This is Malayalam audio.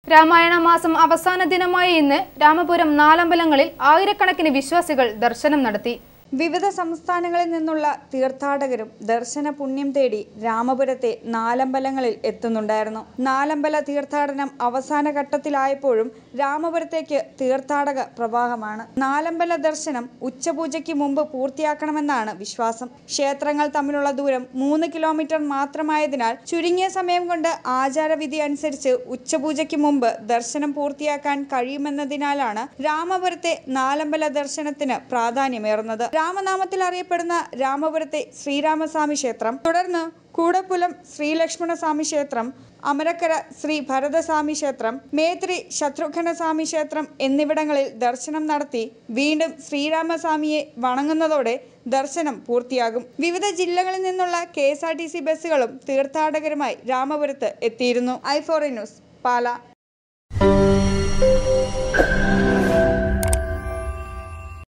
രാമായണ മാസം അവസാന ദിനമായ ഇന്ന് രാമപുരം നാലമ്പലങ്ങളിൽ ആയിരക്കണക്കിന് വിശ്വാസികൾ ദർശനം നടത്തി വിവിധ സംസ്ഥാനങ്ങളിൽ നിന്നുള്ള തീർത്ഥാടകരും ദർശന പുണ്യം തേടി രാമപുരത്തെ നാലമ്പലങ്ങളിൽ എത്തുന്നുണ്ടായിരുന്നു നാലമ്പല തീർത്ഥാടനം അവസാന ഘട്ടത്തിലായപ്പോഴും രാമപുരത്തേക്ക് തീർത്ഥാടക പ്രവാഹമാണ് നാലമ്പല ദർശനം ഉച്ചപൂജയ്ക്ക് മുമ്പ് പൂർത്തിയാക്കണമെന്നാണ് വിശ്വാസം ക്ഷേത്രങ്ങൾ തമ്മിലുള്ള ദൂരം മൂന്ന് കിലോമീറ്റർ മാത്രമായതിനാൽ ചുരുങ്ങിയ സമയം കൊണ്ട് ആചാരവിധി അനുസരിച്ച് ഉച്ചപൂജയ്ക്ക് മുമ്പ് ദർശനം പൂർത്തിയാക്കാൻ കഴിയുമെന്നതിനാലാണ് രാമപുരത്തെ നാലമ്പല ദർശനത്തിന് പ്രാധാന്യമേറുന്നത് രാമനാമത്തിൽ അറിയപ്പെടുന്ന രാമപുരത്തെ ശ്രീരാമസ്വാമി ക്ഷേത്രം തുടർന്ന് കൂടപ്പുലം ശ്രീലക്ഷ്മണസ്വാമി ക്ഷേത്രം അമരക്കര ശ്രീ ഭരതസ്വാമി ക്ഷേത്രം മേത്രി ശത്രുഘ്നസ്വാമി ക്ഷേത്രം എന്നിവിടങ്ങളിൽ ദർശനം നടത്തി വീണ്ടും ശ്രീരാമസ്വാമിയെ വണങ്ങുന്നതോടെ ദർശനം പൂർത്തിയാകും വിവിധ ജില്ലകളിൽ നിന്നുള്ള K S R T C ബസ്സുകളും തീർത്ഥാടകരുമായി രാമപുരത്ത് എത്തിയിരുന്നു ഐ ഫോറി ന്യൂസ് പാല